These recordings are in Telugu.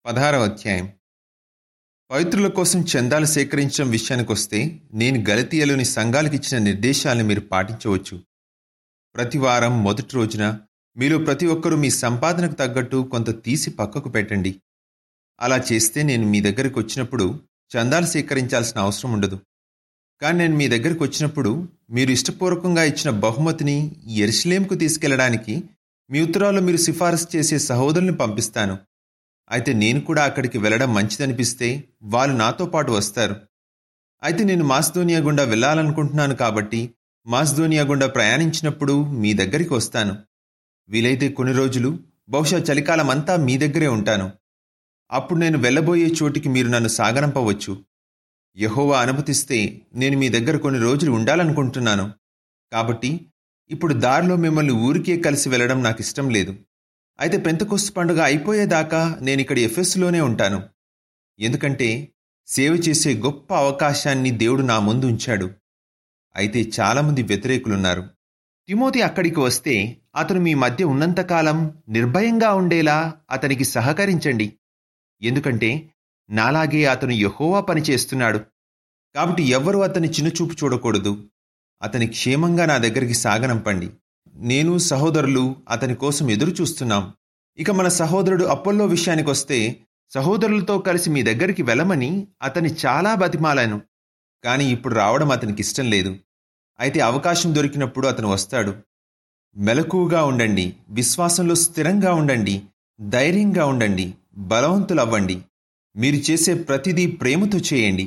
పదహారవ అధ్యాయం పవిత్రుల కోసం చందాలు సేకరించడం విషయానికొస్తే నేను గలతీయలోని సంఘాలకు ఇచ్చిన నిర్దేశాలను మీరు పాటించవచ్చు ప్రతి వారం మొదటి రోజున మీలో ప్రతి ఒక్కరూ మీ సంపాదనకు తగ్గట్టు కొంత తీసి పక్కకు పెట్టండి అలా చేస్తే నేను మీ దగ్గరకు వచ్చినప్పుడు చందాలు సేకరించాల్సిన అవసరం ఉండదు కానీ నేను మీ దగ్గరకు వచ్చినప్పుడు మీరు ఇష్టపూర్వకంగా ఇచ్చిన బహుమతిని ఎరుసలేంకు తీసుకెళ్లడానికి మీ ఉత్తరాల్లో మీరు సిఫారసు చేసే సహోదరుని పంపిస్తాను అయితే నేను కూడా అక్కడికి వెళ్ళడం మంచిదనిపిస్తే వాళ్ళు నాతో పాటు వస్తారు అయితే నేను మాస్దోనియా గుండా వెళ్ళాలనుకుంటున్నాను కాబట్టి మాస్దోనియా గుండా ప్రయాణించినప్పుడు మీ దగ్గరికి వస్తాను వీలైతే కొన్ని రోజులు బహుశా చలికాలం అంతా మీ దగ్గరే ఉంటాను అప్పుడు నేను వెళ్ళబోయే చోటికి మీరు నన్ను సాగనంపవచ్చు యహోవా అనుమతిస్తే నేను మీ దగ్గర కొన్ని రోజులు ఉండాలనుకుంటున్నాను కాబట్టి ఇప్పుడు దారిలో మిమ్మల్ని ఊరికే కలిసి వెళ్ళడం నాకు ఇష్టం లేదు అయితే పెంతకొస్తు పండుగ అయిపోయేదాకా నేను ఇక్కడ ఎఫెస్లోనే ఉంటాను ఎందుకంటే సేవ చేసే గొప్ప అవకాశాన్ని దేవుడు నా ముందు ఉంచాడు అయితే చాలామంది వ్యతిరేకులున్నారు తిమోతి అక్కడికి వస్తే అతను మీ మధ్య ఉన్నంతకాలం నిర్భయంగా ఉండేలా అతనికి సహకరించండి ఎందుకంటే నాలాగే అతను యహోవా పని చేస్తున్నాడు కాబట్టి ఎవ్వరూ అతని చిన్నచూపు చూడకూడదు అతని క్షేమంగా నా దగ్గరికి సాగనంపండి నేను సహోదరులు అతని కోసం ఎదురు చూస్తున్నాం ఇక మన సహోదరుడు అప్పల్లో విషయానికొస్తే సహోదరులతో కలిసి మీ దగ్గరికి వెళ్ళమని అతని చాలా బతిమాలాను కానీ ఇప్పుడు రావడం అతనికి ఇష్టం లేదు అయితే అవకాశం దొరికినప్పుడు అతను వస్తాడు మెలకువగా ఉండండి విశ్వాసంలో స్థిరంగా ఉండండి ధైర్యంగా ఉండండి బలవంతులవ్వండి మీరు చేసే ప్రతిదీ ప్రేమతో చేయండి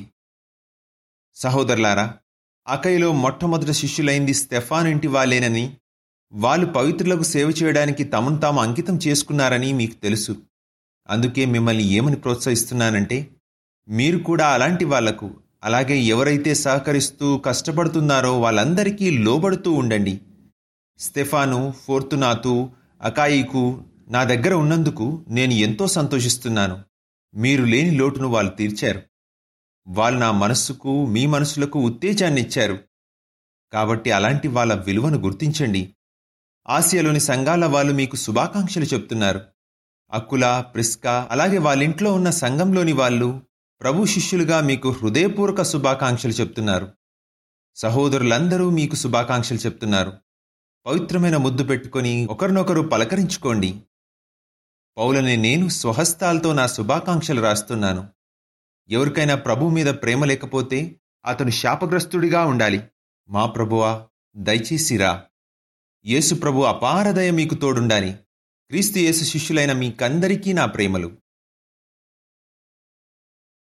సహోదరులారా అకైలో మొట్టమొదటి శిష్యులైంది స్టెఫాన్ ఇంటి వాళ్ళేనని వాళ్ళు పవిత్రులకు సేవ చేయడానికి తమను తాము అంకితం చేసుకున్నారని మీకు తెలుసు అందుకే మిమ్మల్ని ఏమని ప్రోత్సహిస్తున్నానంటే మీరు కూడా అలాంటి వాళ్లకు అలాగే ఎవరైతే సహకరిస్తూ కష్టపడుతున్నారో వాళ్ళందరికీ లోబడుతూ ఉండండి స్టెఫాను ఫోర్తునాతు అకాయికు నా దగ్గర ఉన్నందుకు నేను ఎంతో సంతోషిస్తున్నాను మీరు లేని లోటును వాళ్ళు తీర్చారు వాళ్ళు నా మనస్సుకు మీ మనసులకు ఉత్తేజాన్ని ఇచ్చారు కాబట్టి అలాంటి వాళ్ళ విలువను గుర్తించండి ఆసియాలోని సంఘాల వాళ్ళు మీకు శుభాకాంక్షలు చెప్తున్నారు అక్కుల ప్రిస్క అలాగే వాళ్ళింట్లో ఉన్న సంఘంలోని వాళ్ళు ప్రభు శిష్యులుగా మీకు హృదయపూర్వక శుభాకాంక్షలు చెప్తున్నారు సహోదరులందరూ మీకు శుభాకాంక్షలు చెప్తున్నారు పవిత్రమైన ముద్దు పెట్టుకొని ఒకరినొకరు పలకరించుకోండి పౌలని నేను స్వహస్తాలతో నా శుభాకాంక్షలు రాస్తున్నాను ఎవరికైనా ప్రభు మీద ప్రేమ లేకపోతే అతను శాపగ్రస్తుడిగా ఉండాలి మా ప్రభువా దయచేసిరా యేసు ప్రభు అపారదయ మీకు తోడుండాలి క్రీస్తు యేసు శిష్యులైన మీకందరికీ నా ప్రేమలు